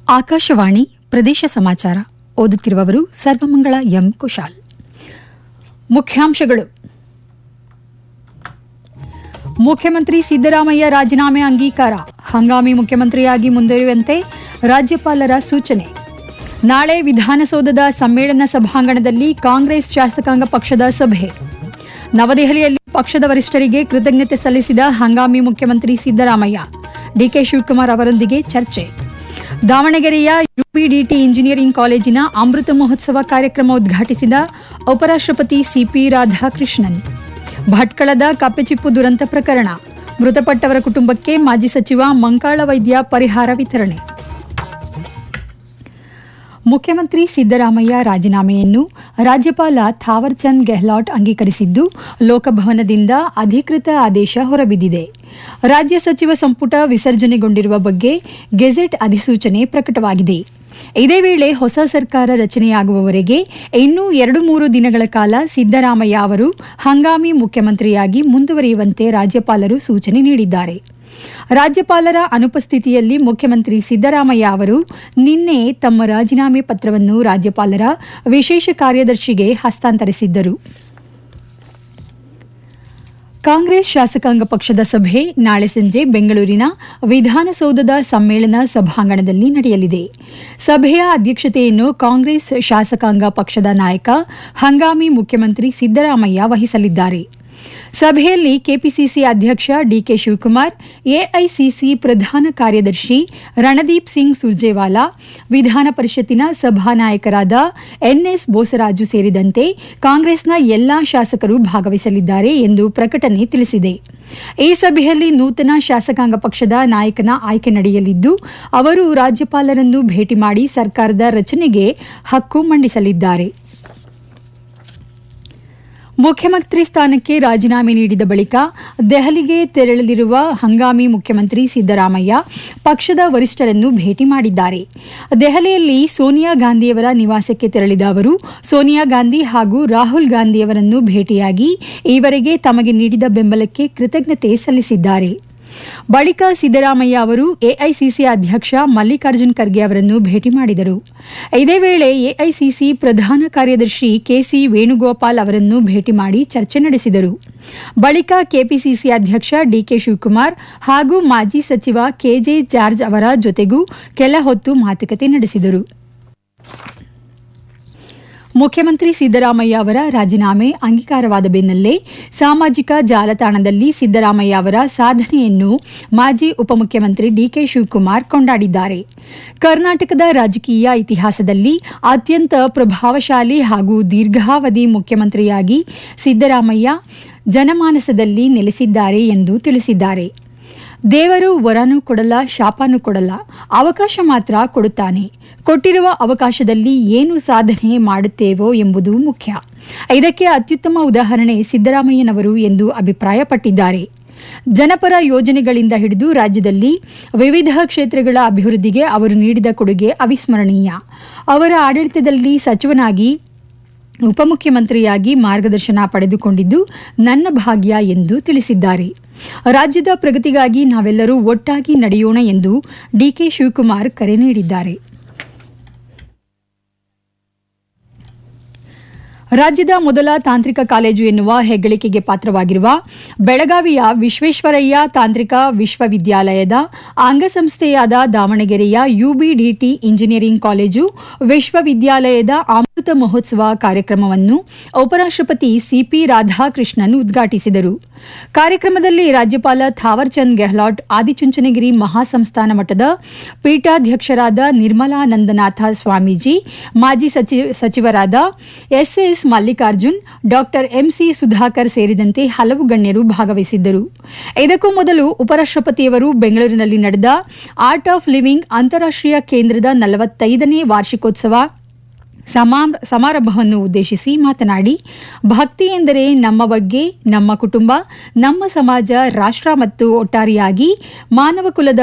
ಆಕಾಶವಾಣಿ ಪ್ರದೇಶ ಸಮಾಚಾರ ಓದುತ್ತಿರುವವರು ಸರ್ವಮಂಗಳ ಎಂ ಕುಶಾಲ್ ಮುಖ್ಯಾಂಶಗಳು ಮುಖ್ಯಮಂತ್ರಿ ಸಿದ್ದರಾಮಯ್ಯ ರಾಜೀನಾಮೆ ಅಂಗೀಕಾರ ಹಂಗಾಮಿ ಮುಖ್ಯಮಂತ್ರಿಯಾಗಿ ಮುಂದುವರಿಯುವಂತೆ ರಾಜ್ಯಪಾಲರ ಸೂಚನೆ ನಾಳೆ ವಿಧಾನಸೌಧದ ಸಮ್ಮೇಳನ ಸಭಾಂಗಣದಲ್ಲಿ ಕಾಂಗ್ರೆಸ್ ಶಾಸಕಾಂಗ ಪಕ್ಷದ ಸಭೆ ನವದೆಹಲಿಯಲ್ಲಿ ಪಕ್ಷದ ವರಿಷ್ಠರಿಗೆ ಕೃತಜ್ಞತೆ ಸಲ್ಲಿಸಿದ ಹಂಗಾಮಿ ಮುಖ್ಯಮಂತ್ರಿ ಸಿದ್ದರಾಮಯ್ಯ ಡಿಕೆ ಶಿವಕುಮಾರ್ ಅವರೊಂದಿಗೆ ಚರ್ಚೆ ದಾವಣಗೆರೆಯ ಯುಪಿಡಿಟಿ ಇಂಜಿನಿಯರಿಂಗ್ ಕಾಲೇಜಿನ ಅಮೃತ ಮಹೋತ್ಸವ ಕಾರ್ಯಕ್ರಮ ಉದ್ಘಾಟಿಸಿದ ಉಪರಾಷ್ಟ್ರಪತಿ ಸಿಪಿ ರಾಧಾಕೃಷ್ಣನ್ ಭಟ್ಕಳದ ಕಪ್ಪೆಚಿಪ್ಪು ದುರಂತ ಪ್ರಕರಣ ಮೃತಪಟ್ಟವರ ಕುಟುಂಬಕ್ಕೆ ಮಾಜಿ ಸಚಿವ ಮಂಕಾಳ ವೈದ್ಯ ಪರಿಹಾರ ವಿತರಣೆ ಮುಖ್ಯಮಂತ್ರಿ ಸಿದ್ದರಾಮಯ್ಯ ರಾಜೀನಾಮೆಯನ್ನು ರಾಜ್ಯಪಾಲ ಥಾವರ್ಚಂದ್ ಗೆಹ್ಲಾಟ್ ಅಂಗೀಕರಿಸಿದ್ದು ಲೋಕಭವನದಿಂದ ಅಧಿಕೃತ ಆದೇಶ ಹೊರಬಿದ್ದಿದೆ ರಾಜ್ಯ ಸಚಿವ ಸಂಪುಟ ವಿಸರ್ಜನೆಗೊಂಡಿರುವ ಬಗ್ಗೆ ಗೆಜೆಟ್ ಅಧಿಸೂಚನೆ ಪ್ರಕಟವಾಗಿದೆ ಇದೇ ವೇಳೆ ಹೊಸ ಸರ್ಕಾರ ರಚನೆಯಾಗುವವರೆಗೆ ಇನ್ನೂ ಎರಡು ಮೂರು ದಿನಗಳ ಕಾಲ ಸಿದ್ದರಾಮಯ್ಯ ಅವರು ಹಂಗಾಮಿ ಮುಖ್ಯಮಂತ್ರಿಯಾಗಿ ಮುಂದುವರಿಯುವಂತೆ ರಾಜ್ಯಪಾಲರು ಸೂಚನೆ ನೀಡಿದ್ದಾರೆ ರಾಜ್ಯಪಾಲರ ಅನುಪಸ್ಥಿತಿಯಲ್ಲಿ ಮುಖ್ಯಮಂತ್ರಿ ಸಿದ್ದರಾಮಯ್ಯ ಅವರು ನಿನ್ನೆ ತಮ್ಮ ರಾಜೀನಾಮೆ ಪತ್ರವನ್ನು ರಾಜ್ಯಪಾಲರ ವಿಶೇಷ ಕಾರ್ಯದರ್ಶಿಗೆ ಹಸ್ತಾಂತರಿಸಿದ್ದರು ಕಾಂಗ್ರೆಸ್ ಶಾಸಕಾಂಗ ಪಕ್ಷದ ಸಭೆ ನಾಳೆ ಸಂಜೆ ಬೆಂಗಳೂರಿನ ವಿಧಾನಸೌಧದ ಸಮ್ಮೇಳನ ಸಭಾಂಗಣದಲ್ಲಿ ನಡೆಯಲಿದೆ ಸಭೆಯ ಅಧ್ಯಕ್ಷತೆಯನ್ನು ಕಾಂಗ್ರೆಸ್ ಶಾಸಕಾಂಗ ಪಕ್ಷದ ನಾಯಕ ಹಂಗಾಮಿ ಮುಖ್ಯಮಂತ್ರಿ ಸಿದ್ದರಾಮಯ್ಯ ವಹಿಸಲಿದ್ದಾರೆ ಸಭೆಯಲ್ಲಿ ಕೆಪಿಸಿಸಿ ಅಧ್ಯಕ್ಷ ಡಿಕೆ ಶಿವಕುಮಾರ್ ಎಐಸಿಸಿ ಪ್ರಧಾನ ಕಾರ್ಯದರ್ಶಿ ರಣದೀಪ್ ಸಿಂಗ್ ಸುರ್ಜೇವಾಲಾ ವಿಧಾನ ಪರಿಷತ್ತಿನ ಸಭಾನಾಯಕರಾದ ಎನ್ಎಸ್ ಬೋಸರಾಜು ಸೇರಿದಂತೆ ಕಾಂಗ್ರೆಸ್ನ ಎಲ್ಲಾ ಶಾಸಕರು ಭಾಗವಹಿಸಲಿದ್ದಾರೆ ಎಂದು ಪ್ರಕಟಣೆ ತಿಳಿಸಿದೆ ಈ ಸಭೆಯಲ್ಲಿ ನೂತನ ಶಾಸಕಾಂಗ ಪಕ್ಷದ ನಾಯಕನ ಆಯ್ಕೆ ನಡೆಯಲಿದ್ದು ಅವರು ರಾಜ್ಯಪಾಲರನ್ನು ಭೇಟಿ ಮಾಡಿ ಸರ್ಕಾರದ ರಚನೆಗೆ ಹಕ್ಕು ಮಂಡಿಸಲಿದ್ದಾರೆ ಮುಖ್ಯಮಂತ್ರಿ ಸ್ಥಾನಕ್ಕೆ ರಾಜೀನಾಮೆ ನೀಡಿದ ಬಳಿಕ ದೆಹಲಿಗೆ ತೆರಳಲಿರುವ ಹಂಗಾಮಿ ಮುಖ್ಯಮಂತ್ರಿ ಸಿದ್ದರಾಮಯ್ಯ ಪಕ್ಷದ ವರಿಷ್ಠರನ್ನು ಭೇಟಿ ಮಾಡಿದ್ದಾರೆ ದೆಹಲಿಯಲ್ಲಿ ಸೋನಿಯಾ ಗಾಂಧಿಯವರ ನಿವಾಸಕ್ಕೆ ತೆರಳಿದ ಅವರು ಸೋನಿಯಾ ಗಾಂಧಿ ಹಾಗೂ ರಾಹುಲ್ ಗಾಂಧಿಯವರನ್ನು ಭೇಟಿಯಾಗಿ ಈವರೆಗೆ ತಮಗೆ ನೀಡಿದ ಬೆಂಬಲಕ್ಕೆ ಕೃತಜ್ಞತೆ ಸಲ್ಲಿಸಿದ್ದಾರೆ ಬಳಿಕ ಸಿದ್ದರಾಮಯ್ಯ ಅವರು ಎಐಸಿಸಿ ಅಧ್ಯಕ್ಷ ಮಲ್ಲಿಕಾರ್ಜುನ್ ಖರ್ಗೆ ಅವರನ್ನು ಭೇಟಿ ಮಾಡಿದರು ಇದೇ ವೇಳೆ ಎಐಸಿಸಿ ಪ್ರಧಾನ ಕಾರ್ಯದರ್ಶಿ ಕೆಸಿ ವೇಣುಗೋಪಾಲ್ ಅವರನ್ನು ಭೇಟಿ ಮಾಡಿ ಚರ್ಚೆ ನಡೆಸಿದರು ಬಳಿಕ ಕೆಪಿಸಿಸಿ ಅಧ್ಯಕ್ಷ ಡಿಕೆ ಶಿವಕುಮಾರ್ ಹಾಗೂ ಮಾಜಿ ಸಚಿವ ಕೆಜೆ ಜಾರ್ಜ್ ಅವರ ಜೊತೆಗೂ ಕೆಲ ಹೊತ್ತು ಮಾತುಕತೆ ನಡೆಸಿದರು ಮುಖ್ಯಮಂತ್ರಿ ಸಿದ್ದರಾಮಯ್ಯ ಅವರ ರಾಜೀನಾಮೆ ಅಂಗೀಕಾರವಾದ ಬೆನ್ನಲ್ಲೇ ಸಾಮಾಜಿಕ ಜಾಲತಾಣದಲ್ಲಿ ಸಿದ್ದರಾಮಯ್ಯ ಅವರ ಸಾಧನೆಯನ್ನು ಮಾಜಿ ಉಪಮುಖ್ಯಮಂತ್ರಿ ಡಿಕೆ ಶಿವಕುಮಾರ್ ಕೊಂಡಾಡಿದ್ದಾರೆ ಕರ್ನಾಟಕದ ರಾಜಕೀಯ ಇತಿಹಾಸದಲ್ಲಿ ಅತ್ಯಂತ ಪ್ರಭಾವಶಾಲಿ ಹಾಗೂ ದೀರ್ಘಾವಧಿ ಮುಖ್ಯಮಂತ್ರಿಯಾಗಿ ಸಿದ್ದರಾಮಯ್ಯ ಜನಮಾನಸದಲ್ಲಿ ನೆಲೆಸಿದ್ದಾರೆ ಎಂದು ತಿಳಿಸಿದ್ದಾರೆ ದೇವರು ವರನೂ ಕೊಡಲ್ಲ ಶಾಪನೂ ಕೊಡಲ್ಲ ಅವಕಾಶ ಮಾತ್ರ ಕೊಡುತ್ತಾನೆ ಕೊಟ್ಟಿರುವ ಅವಕಾಶದಲ್ಲಿ ಏನು ಸಾಧನೆ ಮಾಡುತ್ತೇವೋ ಎಂಬುದು ಮುಖ್ಯ ಇದಕ್ಕೆ ಅತ್ಯುತ್ತಮ ಉದಾಹರಣೆ ಸಿದ್ದರಾಮಯ್ಯನವರು ಎಂದು ಅಭಿಪ್ರಾಯಪಟ್ಟಿದ್ದಾರೆ ಜನಪರ ಯೋಜನೆಗಳಿಂದ ಹಿಡಿದು ರಾಜ್ಯದಲ್ಲಿ ವಿವಿಧ ಕ್ಷೇತ್ರಗಳ ಅಭಿವೃದ್ಧಿಗೆ ಅವರು ನೀಡಿದ ಕೊಡುಗೆ ಅವಿಸ್ಮರಣೀಯ ಅವರ ಆಡಳಿತದಲ್ಲಿ ಸಚಿವನಾಗಿ ಉಪಮುಖ್ಯಮಂತ್ರಿಯಾಗಿ ಮಾರ್ಗದರ್ಶನ ಪಡೆದುಕೊಂಡಿದ್ದು ನನ್ನ ಭಾಗ್ಯ ಎಂದು ತಿಳಿಸಿದ್ದಾರೆ ರಾಜ್ಯದ ಪ್ರಗತಿಗಾಗಿ ನಾವೆಲ್ಲರೂ ಒಟ್ಟಾಗಿ ನಡೆಯೋಣ ಎಂದು ಡಿಕೆ ಶಿವಕುಮಾರ್ ಕರೆ ನೀಡಿದ್ದಾರೆ ರಾಜ್ಯದ ಮೊದಲ ತಾಂತ್ರಿಕ ಕಾಲೇಜು ಎನ್ನುವ ಹೆಗ್ಗಳಿಕೆಗೆ ಪಾತ್ರವಾಗಿರುವ ಬೆಳಗಾವಿಯ ವಿಶ್ವೇಶ್ವರಯ್ಯ ತಾಂತ್ರಿಕ ವಿಶ್ವವಿದ್ಯಾಲಯದ ಅಂಗಸಂಸ್ಥೆಯಾದ ದಾವಣಗೆರೆಯ ಯುಬಿಡಿಟಿ ಇಂಜಿನಿಯರಿಂಗ್ ಕಾಲೇಜು ವಿಶ್ವವಿದ್ಯಾಲಯದ ಅಮೃತ ಮಹೋತ್ಸವ ಕಾರ್ಯಕ್ರಮವನ್ನು ಉಪರಾಷ್ಟ್ರಪತಿ ಸಿಪಿ ರಾಧಾಕೃಷ್ಣನ್ ಉದ್ಘಾಟಿಸಿದರು ಕಾರ್ಯಕ್ರಮದಲ್ಲಿ ರಾಜ್ಯಪಾಲ ಥಾವರ್ಚಂದ್ ಗೆಹ್ಲಾಟ್ ಆದಿಚುಂಚನಗಿರಿ ಮಹಾಸಂಸ್ಥಾನ ಮಠದ ಪೀಠಾಧ್ಯಕ್ಷರಾದ ನಿರ್ಮಲಾನಂದನಾಥ ಸ್ವಾಮೀಜಿ ಮಾಜಿ ಸಚಿವರಾದ S S Mallikarjun doctor M C Sudhakar ಸೇರಿದಂತೆ ಹಲವು ಗಣ್ಯರು ಭಾಗವಹಿಸಿದ್ದರು ಇದಕ್ಕೂ ಮೊದಲು ಉಪರಾಷ್ಟ್ರಪತಿಯವರು ಬೆಂಗಳೂರಿನಲ್ಲಿ ನಡೆದ ಆರ್ಟ್ ಆಫ್ ಲಿವಿಂಗ್ ಅಂತಾರಾಷ್ಟ್ರೀಯ ಕೇಂದ್ರದ ನಲವತ್ತೈದನೇ ವಾರ್ಷಿಕೋತ್ಸವ ಸಮಾರಂಭವನ್ನು ಉದ್ದೇಶಿಸಿ ಮಾತನಾಡಿ ಭಕ್ತಿ ಎಂದರೆ ನಮ್ಮ ಬಗ್ಗೆ ನಮ್ಮ ಕುಟುಂಬ ನಮ್ಮ ಸಮಾಜ ರಾಷ್ಟ್ರ ಮತ್ತು ಒಟ್ಟಾರೆಯಾಗಿ ಮಾನವ ಕುಲದ